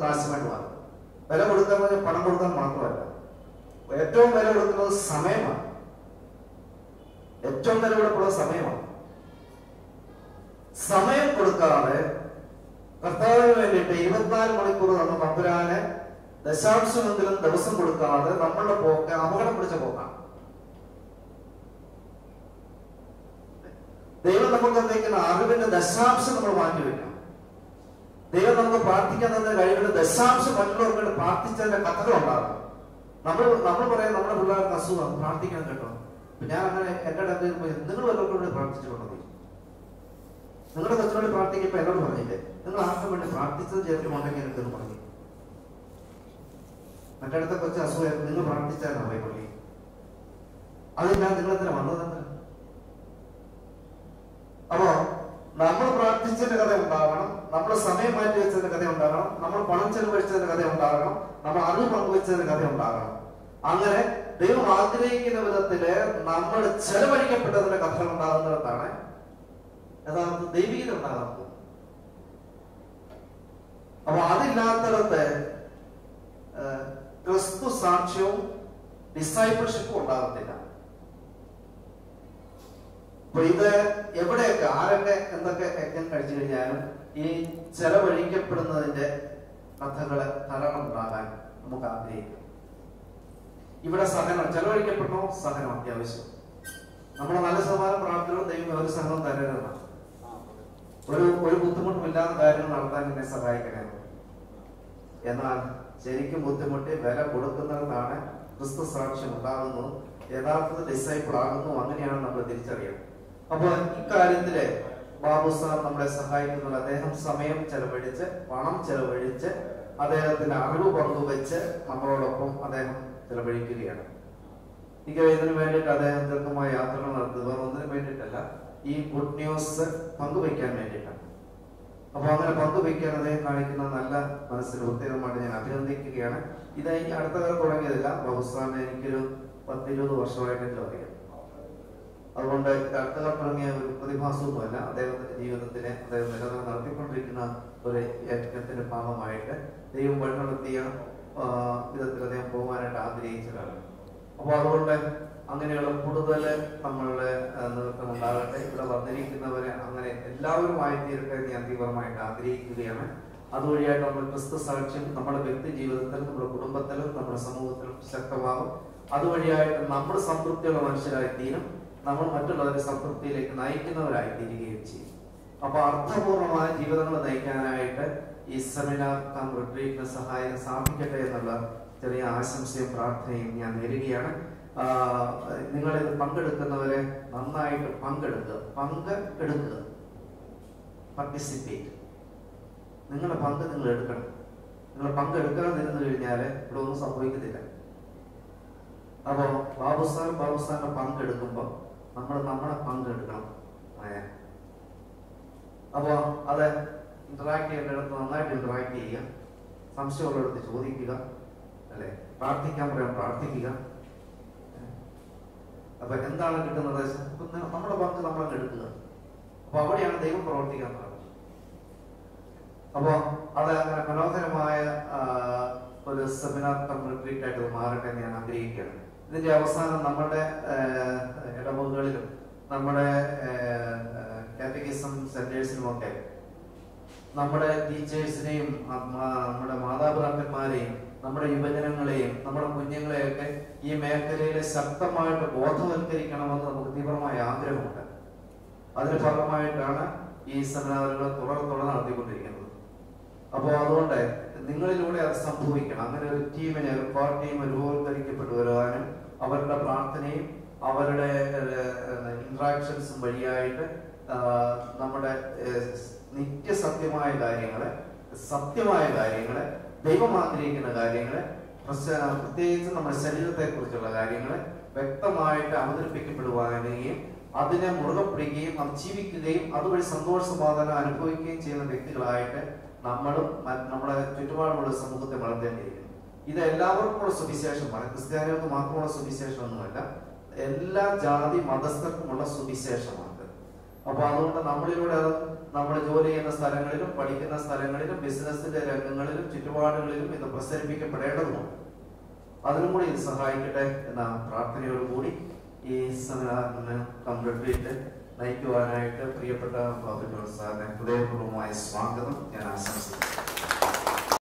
നാശമായിട്ട് മാറും വില കൊടുക്കാൻ പറഞ്ഞാൽ പണം കൊടുക്കാൻ മാത്രമല്ല ഏറ്റവും വില കൊടുക്കുന്നത് സമയമാണ് ഏറ്റവും വില കൊടുക്കുന്നത് സമയമാണ് സമയം കൊടുക്കാതെ കർത്താവിന് വേണ്ടിയിട്ട് ഇരുപത്തിനാല് മണിക്കൂർ നമ്മൾ തമ്പുരാന് ദശാംശമെങ്കിലും ദിവസം കൊടുക്കാതെ നമ്മളുടെ പോക്ക് അപകടം പിടിച്ച പോക്കാണ് ദൈവം നമുക്ക് തന്നിരിക്കുന്ന അറിവിന്റെ ദശാംശം നമ്മൾ മാറ്റിവെക്കണം ദൈവം നമുക്ക് പ്രാർത്ഥിക്കാൻ തന്ന കഴിവിന്റെ ദശാംശം മറ്റുള്ളവർക്ക് വേണ്ടി പ്രാർത്ഥിച്ചതിന്റെ കഥകൾ ഉണ്ടാകും നമ്മൾ നമ്മൾ പറയാം നമ്മുടെ പിള്ളേർക്ക് അസുഖം പ്രാർത്ഥിക്കണം കേട്ടോ അപ്പൊ ഞാൻ അങ്ങനെ എന്റെ ഇടയിൽ പോയി നിങ്ങൾ വല്ലവർക്കും വേണ്ടി പ്രാർത്ഥിച്ചിട്ടുണ്ടോ നിങ്ങളുടെ കൊച്ചിനോട് പ്രാർത്ഥിക്കുമ്പോ എന്നോട് പറഞ്ഞില്ലേ നിങ്ങൾ ആർക്കും വേണ്ടി പ്രാർത്ഥിച്ചത് ചേർക്കുമുണ്ടെങ്കിൽ എനിക്കൊന്ന് പറഞ്ഞു മറ്റടുത്ത കൊച്ചു അസുഖം നിങ്ങൾ പ്രാർത്ഥിച്ചായിരുന്നു പോയി പള്ളി അതില്ല നിങ്ങൾ എന്തിനാ വന്നതെന്ന് അപ്പോ നമ്മൾ പ്രാർത്ഥിച്ചതിന്റെ കഥ ഉണ്ടാകണം നമ്മൾ സമയം മാറ്റി വെച്ചതിന്റെ കഥ ഉണ്ടാകണം നമ്മൾ പണം ചെലവഴിച്ചതിന്റെ കഥ ഉണ്ടാകണം നമ്മൾ അറിവ് പങ്കുവെച്ചതിന്റെ കഥ ഉണ്ടാകണം അങ്ങനെ ദൈവം ആഗ്രഹിക്കുന്ന വിധത്തില് നമ്മൾ ചെലവഴിക്കപ്പെട്ടതിന്റെ കഥകൾ ഉണ്ടാകുന്നിടത്താണ് യഥാർത്ഥ ദൈവീകത ഉണ്ടാകുന്നത് അപ്പൊ അതില്ലാത്തിടത്ത് ഏഹ്, ക്രിസ്തു സാക്ഷ്യവും ഡിസൈബിൾഷിപ്പും ഉണ്ടാകത്തില്ല അപ്പൊ ഇത് എവിടെയൊക്കെ ആരൊക്കെ എന്തൊക്കെ യജ്ഞം കഴിച്ചു കഴിഞ്ഞാലും ഈ ചെലവഴിക്കപ്പെടുന്നതിന്റെ കഥകള് ധാരാളം ഉണ്ടാകാൻ നമുക്ക് ആഗ്രഹിക്കാം ഇവിടെ സഹനം ചെലവഴിക്കപ്പെടണോ സഹനം അത്യാവശ്യം നമ്മുടെ നല്ല ശതമാനം പ്രാർത്ഥനകളും ദൈവം ഒരു സഹനം തരരുതെന്നാണ് ഒരു ഒരു ബുദ്ധിമുട്ടുമില്ലാത്ത കാര്യങ്ങൾ നടത്താൻ എന്നെ സഹായിക്കണേ എന്നാൽ ശരിക്കും ബുദ്ധിമുട്ടി വില കൊടുക്കുന്നിടത്താണ് ക്രിസ്തു സാക്ഷ്യം ഉണ്ടാകുന്നു യഥാർത്ഥ ഡിസൈപ്പിൾ ആകുന്നു അങ്ങനെയാണ് നമ്മൾ തിരിച്ചറിയുന്നത് അപ്പൊ ഇക്കാര്യത്തില് ബാബു സാർ നമ്മളെ സഹായിക്കുന്നത് അദ്ദേഹം സമയം ചെലവഴിച്ച് പണം ചെലവഴിച്ച് അദ്ദേഹത്തിന്റെ അറിവ് പങ്കുവെച്ച് നമ്മളോടൊപ്പം അദ്ദേഹം ചെലവഴിക്കുകയാണ് ഈ ഇതിനു വേണ്ടിയിട്ട് അദ്ദേഹം ദീർഘമായ യാത്രകൾ നടത്തുന്നത് വേറെ ഒന്നിനു വേണ്ടിയിട്ടല്ല ഈ ഗുഡ് ന്യൂസ് പങ്കുവെക്കാൻ വേണ്ടിയിട്ടാണ് അപ്പൊ അങ്ങനെ പങ്കുവെക്കാൻ അദ്ദേഹം കാണിക്കുന്ന നല്ല മനസ്സിൽ പ്രത്യേകമായിട്ട് ഞാൻ അഭിനന്ദിക്കുകയാണ് ഇത് ഈ അടുത്ത കാലം തുടങ്ങിയതില്ല ബഹുസ്ഥാനെ എനിക്കൊരു പത്തിരുപത് വർഷമായിട്ടെങ്കിലും അറിയാം അതുകൊണ്ട് ഇത് അടുത്ത കാലം തുടങ്ങിയ ഒരു പ്രതിഭാസമൊന്നുമല്ല അദ്ദേഹത്തിന്റെ ജീവിതത്തിനെ അദ്ദേഹം നിരന്തരം നടത്തിക്കൊണ്ടിരിക്കുന്ന ഒരു യജ്ഞത്തിന്റെ ഭാഗമായിട്ട് ദൈവം വഴി നടത്തിയ ആ, വിധത്തിൽ അദ്ദേഹം പോകാനായിട്ട് ആഗ്രഹിച്ചതാണ് അപ്പോൾ അതുകൊണ്ട് അങ്ങനെയുള്ള കൂടുതൽ നമ്മളുടെ നൃത്തം ഉണ്ടാകട്ടെ ഇവിടെ വന്നിരിക്കുന്നവരെ അങ്ങനെ എല്ലാവരുമായി തീരട്ടെ എന്ന് ഞാൻ തീവ്രമായിട്ട് ആഗ്രഹിക്കുകയാണ് അതുവഴിയായിട്ട് നമ്മൾ ക്രിസ്തു സാക്ഷ്യം നമ്മുടെ വ്യക്തി ജീവിതത്തിലും നമ്മുടെ കുടുംബത്തിലും നമ്മുടെ സമൂഹത്തിലും ശക്തമാകും അതുവഴിയായിട്ട് നമ്മൾ സംതൃപ്തിയുള്ള മനുഷ്യരായി തീരും നമ്മൾ മറ്റുള്ളവരെ സംതൃപ്തിയിലേക്ക് നയിക്കുന്നവരായി തീരുകയും ചെയ്യും അപ്പൊ അർത്ഥപൂർണമായ ജീവിതങ്ങൾ നയിക്കാനായിട്ട് ഈ സെമിനാർ കം റിട്രീറ്റിന് സഹായം സാധിക്കട്ടെ എന്നുള്ള ചെറിയ ആശംസയും പ്രാർത്ഥനയും ഞാൻ നേരുകയാണ് നിങ്ങൾ ഇത് പങ്കെടുക്കുന്നവരെ നന്നായിട്ട് പങ്കെടുക്കുക പങ്ക് എടുക്കുക പാർട്ടിസിപ്പേറ്റ് നിങ്ങളുടെ പങ്ക് നിങ്ങൾ എടുക്കണം നിങ്ങൾ പങ്കെടുക്കാതെ ഇരുന്ന് കഴിഞ്ഞാൽ ഇവിടെ ഒന്നും സംഭവിക്കത്തില്ല അപ്പോ ബാബു സാർ ബാബു സാറിന്റെ പങ്കെടുക്കുമ്പോൾ നമ്മൾ നമ്മുടെ പങ്കെടുക്കണം ഏ. അപ്പോ അത് ഇന്ററാക്ട് ചെയ്യേണ്ടിടത്ത് നന്നായിട്ട് ഇന്ററാക്ട് ചെയ്യുക സംശയമുള്ളിടത്ത് ചോദിക്കുക അല്ലെ പ്രാർത്ഥിക്കാൻ പറയാൻ പ്രാർത്ഥിക്കുക ഏ. അപ്പൊ എന്താണ് കിട്ടുന്നത് അപ്പൊ ന- നമ്മുടെ പങ്ക് നമ്മളങ്ങ് എടുക്കുക അപ്പൊ അവിടെയാണ് ദൈവം പ്രവർത്തിക്കാൻ തുടങ്ങുന്നത് അപ്പോ അത് അങ്ങനെ മനോഹരമായ ആ, ഒരു സെമിനാർ റിട്രീറ്റ് ആയിട്ട് മാറട്ടെ എന്ന് ഞാൻ ആഗ്രഹിക്കുകയാണ് ഇതിന്റെ അവസാനം നമ്മുടെ ആ, ഇടവകളിലും നമ്മുടെ കാറ്റഗിസം സെന്റേഴ്സിനും ഒക്കെ നമ്മുടെ ടീച്ചേഴ്സിനെയും അ- മാ- നമ്മുടെ മാതാപിതാക്കന്മാരെയും നമ്മുടെ യുവജനങ്ങളെയും നമ്മുടെ കുഞ്ഞുങ്ങളെയൊക്കെ ഈ മേഖലയിൽ ശക്തമായിട്ട് ബോധവൽക്കരിക്കണമെന്ന് നമുക്ക് തീവ്രമായ ആഗ്രഹമുണ്ട് അതിന്റെ ഭാഗമായിട്ടാണ് ഈ സെമിനാറുകൾ തുടർ തുടർ നടത്തിക്കൊണ്ടിരിക്കുന്നത് അപ്പോൾ അതുകൊണ്ട് നിങ്ങളിലൂടെ അത് സംഭവിക്കണം അങ്ങനെ ഒരു ടീമിനെ ഒരു കോർ ടീം രൂപവൽക്കരിക്കപ്പെട്ടു വരുവാനും അവരുടെ പ്രാർത്ഥനയും അവരുടെ ഇന്ററാക്ഷൻസും വഴിയായിട്ട് ആ, നമ്മുടെ ഏഹ്, നിത്യസത്യമായ കാര്യങ്ങളെ സത്യമായ കാര്യങ്ങളെ ദൈവം ആഗ്രഹിക്കുന്ന കാര്യങ്ങളെ പ്രശ- പ്രത്യേകിച്ച് നമ്മുടെ ശരീരത്തെ കുറിച്ചുള്ള കാര്യങ്ങളെ വ്യക്തമായിട്ട് അവതരിപ്പിക്കപ്പെടുവാനും അതിനെ മുറുകെ പിടിക്കുകയും അത് ജീവിക്കുകയും അതുവഴി സന്തോഷ സമാധാനം അനുഭവിക്കുകയും ചെയ്യുന്ന വ്യക്തികളായിട്ട് നമ്മളും മറ്റ് നമ്മുടെ ചുറ്റുപാടുമുള്ള സമൂഹത്തെ വളർത്തേണ്ടിയിരിക്കുന്നു ഇത് എല്ലാവർക്കുമുള്ള സുവിശേഷമാണ് ക്രിസ്ത്യാനികൾക്ക് മാത്രമുള്ള സുവിശേഷമൊന്നുമല്ല എല്ലാ ജാതി മതസ്ഥർക്കുമുള്ള സുവിശേഷമാണ് അപ്പൊ അതുകൊണ്ട് നമ്മളിലൂടെ അത് നമ്മൾ ജോലി ചെയ്യുന്ന സ്ഥലങ്ങളിലും പഠിക്കുന്ന സ്ഥലങ്ങളിലും ബിസിനസിന്റെ രംഗങ്ങളിലും ചുറ്റുപാടുകളിലും ഇത് പ്രസരിപ്പിക്കപ്പെടേണ്ടതുണ്ട് അതിനും കൂടി ഇത് സഹായിക്കട്ടെ എന്ന പ്രാർത്ഥനയോടുകൂടി ഈ സെമിനാറിന് കംപ്ലീറ്റ് നയിക്കുവാനായിട്ട് പ്രിയപ്പെട്ട ബാബു ജോൺ സാറിനെ ഹൃദയപൂർവ്വമായ സ്വാഗതം ഞാൻ ആശംസിക്കുന്നു